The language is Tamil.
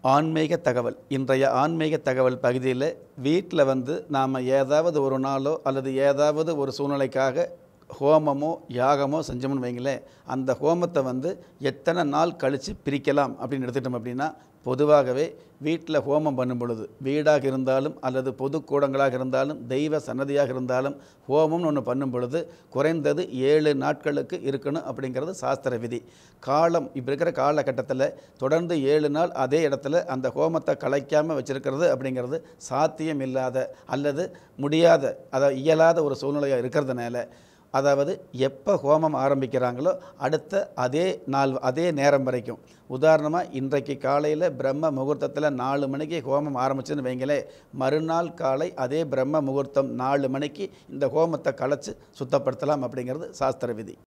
ஆன்மீக தகவல் இன்றைய ஆன்மீக தகவல் பகுதியில் வீட்டில் வந்து நாம் ஏதாவது ஒரு நாளோ அல்லது ஏதாவது ஒரு சூழ்நிலைக்காக ஹோமமோ யாகமோ செஞ்சோம்னு வைங்களேன் அந்த ஹோமத்தை வந்து எத்தனை நாள் கழித்து பிரிக்கலாம் அப்படின்னு எடுத்துட்டோம் அப்படின்னா பொதுவாகவே வீட்டில் ஹோமம் பண்ணும் பொழுது வீடாக இருந்தாலும் அல்லது பொது கூடங்களாக இருந்தாலும் தெய்வ சன்னதியாக இருந்தாலும் ஹோமம்னு ஒன்று பண்ணும் பொழுது குறைந்தது ஏழு நாட்களுக்கு இருக்கணும் அப்படிங்கிறது சாஸ்திர விதி காலம் இப்போ இருக்கிற காலகட்டத்தில் தொடர்ந்து ஏழு நாள் அதே இடத்துல அந்த ஹோமத்தை கலைக்காமல் வச்சிருக்கிறது அப்படிங்கிறது சாத்தியம் இல்லாத அல்லது முடியாத அதாவது இயலாத ஒரு சூழ்நிலையாக இருக்கிறதுனால அதாவது எப்போ ஹோமம் ஆரம்பிக்கிறாங்களோ அடுத்த அதே நாள் அதே நேரம் வரைக்கும் உதாரணமாக இன்றைக்கு காலையில் பிரம்ம முகூர்த்தத்தில் நாலு மணிக்கு ஹோமம் ஆரம்பிச்சுன்னு வைங்களே மறுநாள் காலை அதே பிரம்ம முகூர்த்தம் நாலு மணிக்கு இந்த ஹோமத்தை கலைச்சு சுத்தப்படுத்தலாம் அப்படிங்கிறது சாஸ்திர விதி